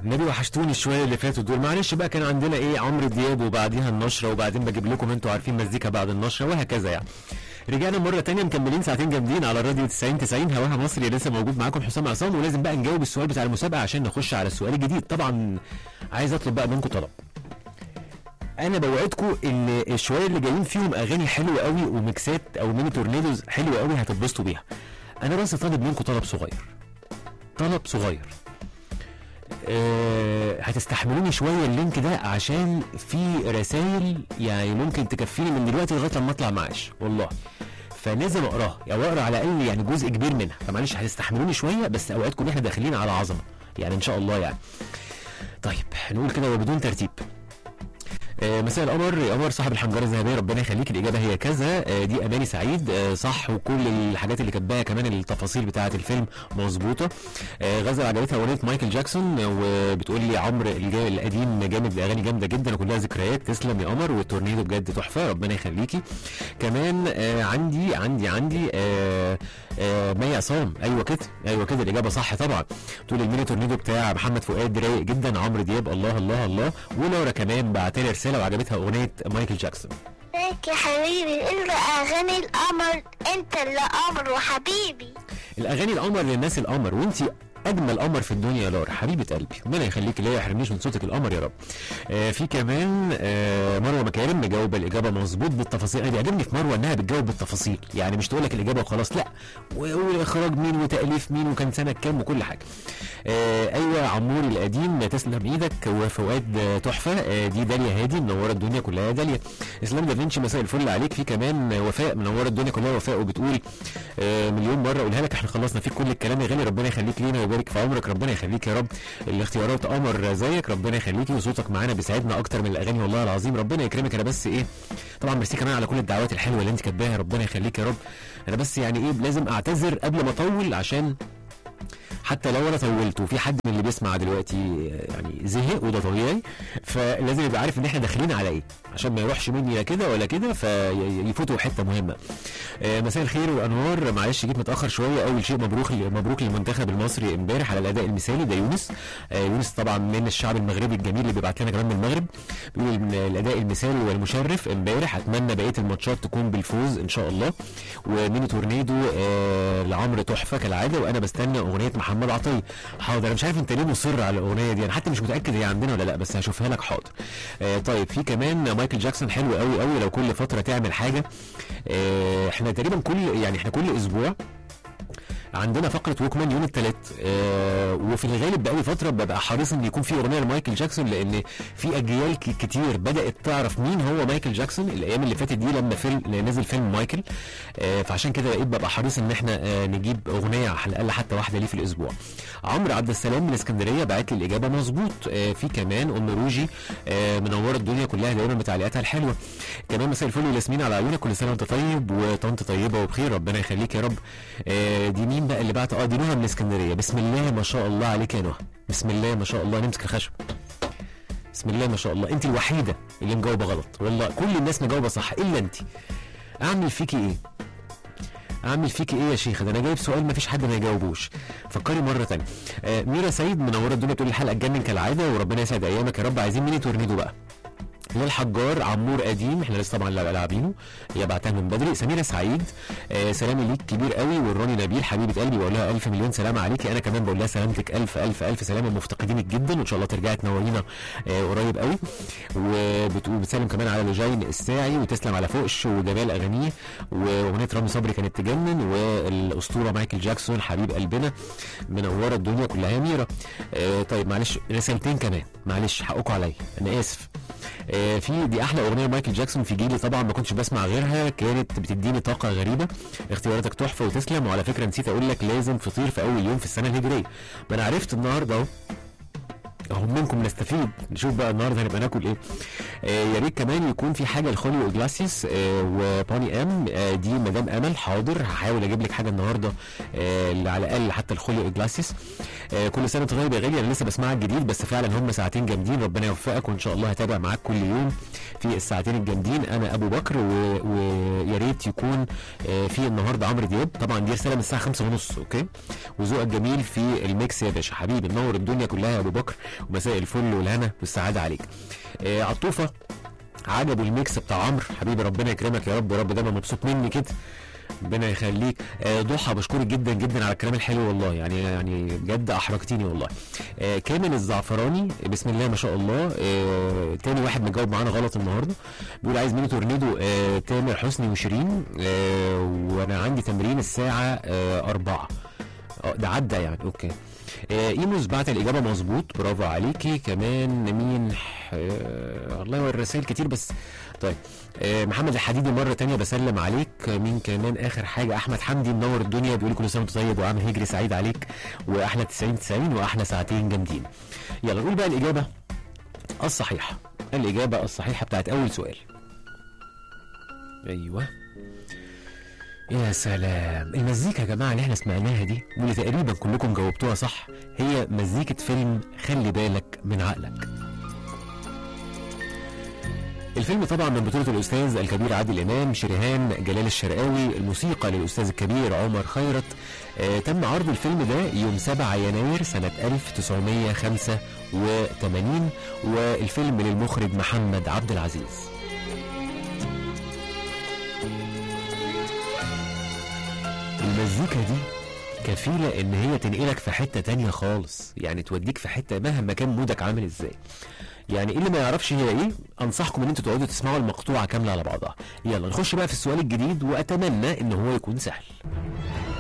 النبي وحشتوني الشويه اللي فاتوا دول معلش بقى كان عندنا ايه عمرو دياب وبعديها النشره وبعدين بجيب لكم انتوا عارفين مزيكا بعد النشره وهكذا يعني رجعنا مره تانية مكملين ساعتين جامدين على الراديو 90 90 هواها مصري لسه موجود معاكم حسام عصام ولازم بقى نجاوب السؤال بتاع المسابقه عشان نخش على السؤال الجديد طبعا عايز اطلب بقى منكم طلب انا بوعدكم ان الشويه اللي جايين فيهم اغاني حلوه قوي وميكسات او ميني تورنيدوز حلوه قوي هتتبسطوا بيها انا بس طالب منكم طلب صغير طلب صغير أه هتستحملوني شويه اللينك ده عشان في رسائل يعني ممكن تكفيني من دلوقتي لغايه لما اطلع معاش والله فلازم اقراها او اقرا على الاقل يعني جزء كبير منها فمعلش هتستحملوني شويه بس اوعدكم ان احنا داخلين على عظمه يعني ان شاء الله يعني طيب نقول كده وبدون ترتيب آه، مساء القمر يا قمر صاحب الحنجره الذهبيه ربنا يخليك الاجابه هي كذا آه، دي اماني سعيد آه، صح وكل الحاجات اللي كاتباها كمان التفاصيل بتاعه الفيلم مظبوطه آه، غزل عجبتها اغنيه مايكل جاكسون آه، وبتقول لي عمرو الجا- القديم جامد اغاني جامده جدا وكلها ذكريات تسلم يا قمر والتورنيدو بجد تحفه ربنا يخليكي كمان آه، عندي عندي عندي آه، آه، مي عصام ايوه كده ايوه كده الاجابه صح طبعا تقول الميني تورنيدو بتاع محمد فؤاد رايق جدا عمرو دياب الله الله الله ولورا كمان بعتلي رساله وعجبتها اغنيه مايكل جاكسون ازيك يا حبيبي انت اغاني القمر انت اللي قمر وحبيبي الاغاني القمر للناس القمر وانت اجمل قمر في الدنيا يا لورا حبيبه قلبي ربنا يخليك لا يحرمنيش من صوتك القمر يا رب آه في كمان آه مروه مكارم مجاوبه الاجابه مظبوط بالتفاصيل انا بيعجبني في مروه انها بتجاوب بالتفاصيل يعني مش تقول لك الاجابه وخلاص لا و- واخراج مين وتاليف مين وكان سنه كام وكل حاجه آه ايوه عموري القديم تسلم ايدك وفؤاد آه، تحفه آه دي داليا هادي منوره الدنيا كلها يا داليا اسلام دافنشي مساء الفل عليك في كمان آه، وفاء منوره الدنيا كلها وفاء وبتقول آه، مليون مره اقولها لك احنا خلصنا فيك كل الكلام يا غالي ربنا يخليك لينا ويبارك في عمرك ربنا يخليك يا رب الاختيارات قمر زيك ربنا يخليكي وصوتك معانا بيسعدنا اكتر من الاغاني والله العظيم ربنا يكرمك انا بس ايه طبعا ميرسي كمان على كل الدعوات الحلوه اللي انت كاتباها ربنا يخليك يا رب انا بس يعني ايه لازم اعتذر قبل ما اطول عشان حتى لو انا طولت وفي حد من اللي بيسمع دلوقتي يعني زهق وده طبيعي فلازم يبقى عارف ان احنا داخلين على ايه عشان ما يروحش مني لا كده ولا كده فيفوتوا حته مهمه آه، مساء الخير والانوار معلش جيت متاخر شويه اول شيء مبروك مبروك للمنتخب المصري امبارح على الاداء المثالي ده يونس آه، يونس طبعا من الشعب المغربي الجميل اللي بيبعت لنا كمان من المغرب بيقول ان الاداء المثالي والمشرف امبارح اتمنى بقيه الماتشات تكون بالفوز ان شاء الله وميني تورنيدو آه لعمرو تحفه كالعاده وانا بستنى اغنيه محمد عطيه حاضر انا مش عارف انت ليه مصر على الاغنيه دي انا حتى مش متاكد هي عندنا ولا لا بس هشوفها لك حاضر آه طيب في كمان مايكل جاكسون حلو قوي قوي لو كل فتره تعمل حاجه آه احنا تقريبا كل يعني احنا كل اسبوع عندنا فقره ووكمان يوم الثلاث آه وفي الغالب بقالي فتره ببقى حريص ان يكون في اغنيه لمايكل جاكسون لان في اجيال ك- كتير بدات تعرف مين هو مايكل جاكسون الايام اللي فاتت دي لما فيلم نزل فيلم مايكل آه فعشان كده بقيت ببقى حريص ان احنا آه نجيب اغنيه على الاقل حتى واحده ليه في الاسبوع عمرو عبد السلام من اسكندريه بعت لي الاجابه مظبوط آه في كمان ام روجي آه منوره الدنيا كلها دايما بتعليقاتها الحلوه كمان مساء الفل وياسمين على عيونك كل سنه وانت طيب وطنط طيبه وبخير ربنا يخليك يا رب آه دي مين بقى اللي بعت اه دي نهى من اسكندريه بسم الله ما شاء الله عليك يا نهى بسم الله ما شاء الله نمسك الخشب بسم الله ما شاء الله انت الوحيده اللي مجاوبه غلط والله كل الناس مجاوبه صح الا انت اعمل فيكي ايه اعمل فيكي ايه يا شيخه ده انا جايب سؤال ما فيش حد ما يجاوبوش فكري مره تانية آه ميرا سيد منوره الدنيا بتقول الحلقه تجنن كالعاده وربنا يسعد ايامك يا رب عايزين ميني تورنيدو بقى هلال حجار عمور قديم احنا لسه طبعا لا- لاعبينه هي بعتها من بدري سميره سعيد آه سلامي ليك كبير قوي والراني نبيل حبيبه قلبي بقول لها الف مليون سلام عليكي انا كمان بقول لها سلامتك الف الف الف سلامه مفتقدينك جدا وان شاء الله ترجعي تنورينا آه قريب قوي وبتقول بتسلم كمان على لجين الساعي وتسلم على فوقش وجمال اغانيه واغنيه رامي صبري كانت تجنن والاسطوره مايكل جاكسون حبيب قلبنا منوره الدنيا كلها يا ميرا آه طيب معلش رسالتين كمان معلش حقكم عليا انا اسف آه، في دي احلى اغنيه مايكل جاكسون في جيلي طبعا ما كنتش بسمع غيرها كانت بتديني طاقه غريبه اختياراتك تحفه وتسلم وعلى فكره نسيت اقول لك لازم فطير في اول يوم في السنه الهجريه ما انا عرفت النهارده اهو اهو منكم نستفيد نشوف بقى النهارده هنبقى ناكل ايه آه يا ريت كمان يكون في حاجه لخوليو اجلاسيس آه وبوني ام آه دي مدام امل حاضر هحاول اجيب لك حاجه النهارده آه اللي على الاقل حتى لخوليو اجلاسيس آه كل سنه وانت طيب يا غالي انا لسه بسمعك جديد بس فعلا هم ساعتين جامدين ربنا يوفقك وان شاء الله هتابع معاك كل يوم في الساعتين الجامدين انا ابو بكر و- ويا ريت يكون آه في النهارده عمرو دياب طبعا دي رساله من الساعه 5 ونص اوكي وذوقك جميل في الميكس يا باشا حبيبي منور الدنيا كلها يا ابو بكر ومساء الفل والهنا والسعاده عليك آه عطوفه عجبه الميكس بتاع عمرو حبيبي ربنا يكرمك يا رب يا رب دايما مبسوط مني كده ربنا يخليك آه ضحى بشكرك جدا جدا على الكلام الحلو والله يعني يعني بجد احرجتيني والله آه كامل الزعفراني بسم الله ما شاء الله آه تاني واحد مجاوب معانا غلط النهارده بيقول عايز ميني تورنيدو آه تامر حسني وشيرين آه وانا عندي تمرين الساعه آه أربعة اه ده عدى يعني اوكي آه ايموس بعت الاجابه مظبوط برافو عليكي كمان مين آه والله هو الرسائل كتير بس طيب آه محمد الحديدي مره تانية بسلم عليك آه، مين كمان اخر حاجه احمد حمدي منور الدنيا بيقول كل سنه وانت طيب وعامل هجري سعيد عليك واحلى 90 90 واحلى ساعتين جامدين يلا نقول بقى الاجابه الصحيحه الاجابه الصحيحه بتاعت اول سؤال ايوه يا سلام المزيكا يا جماعه اللي احنا سمعناها دي واللي تقريبا كلكم جاوبتوها صح هي مزيكه فيلم خلي بالك من عقلك الفيلم طبعا من بطولة الأستاذ الكبير عادل إمام شريهان جلال الشرقاوي الموسيقى للأستاذ الكبير عمر خيرت آه تم عرض الفيلم ده يوم 7 يناير سنة 1985 والفيلم للمخرج محمد عبد العزيز المزيكا دي كفيلة ان هي تنقلك في حتة تانية خالص يعني توديك في حتة مهما كان مودك عامل ازاي يعني اللي ما يعرفش هي ايه انصحكم ان انتوا تقعدوا تسمعوا المقطوعة كاملة على بعضها يلا نخش بقى في السؤال الجديد واتمنى ان هو يكون سهل